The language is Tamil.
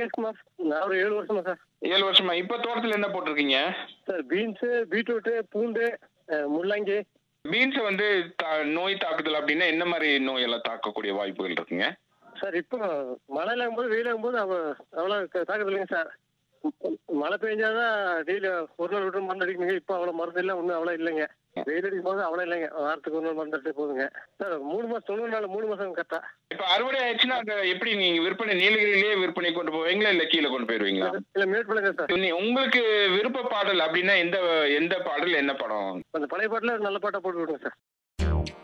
நாகேஷ்குமார் நான் ஒரு ஏழு வருஷமா சார் ஏழு வருஷமா இப்ப தோட்டத்துல என்ன போட்டிருக்கீங்க சார் பீன்ஸு பீட்ரூட்டு பூண்டு அஹ், முள்ளங்கி பீன்ஸ் வந்து தா- நோய் தாக்குதல் அப்படின்னா என்ன மாதிரி நோய் எல்லாம் தாக்கக்கூடிய வாய்ப்புகள் இருக்குங்க சார் இப்போ மழை இல்லாகும்போது வெயில் ஆகும்போது அவ அவ்வளோ தாக்குது இல்லைங்க சார் மழை பெஞ்சாதான் டெய்லி ஒரு நாள் விட்டு மருந்து அடிக்கணுங்க இப்போ அவ்வளோ மருந்து இல்லை ஒன்றும் அவ்வளோ இல்லைங்க வெயில் அடிக்கும் போது அவ்வளோ இல்லைங்க வாரத்துக்கு ஒரு நாள் மருந்து அடிச்சா போதுங்க சார் மூணு மாதம் தொண்ணூறு நாள் மூணு மாதம் கரெக்டா இப்ப அறுவடை ஆயிடுச்சுன்னா அதை எப்படி நீங்க விற்பனை நீலகிரியிலேயே விற்பனை கொண்டு போவீங்களா இல்ல கீழே கொண்டு போயிருவீங்களா இல்லை மேட் பண்ணுங்க சார் நீ- உங்களுக்கு விருப்ப பாடல் அப்படின்னா எந்த எந்த பாடல் என்ன படம் அந்த பழைய பாட்டில் நல்ல பாட்டாக போட்டு விடுங்க சார்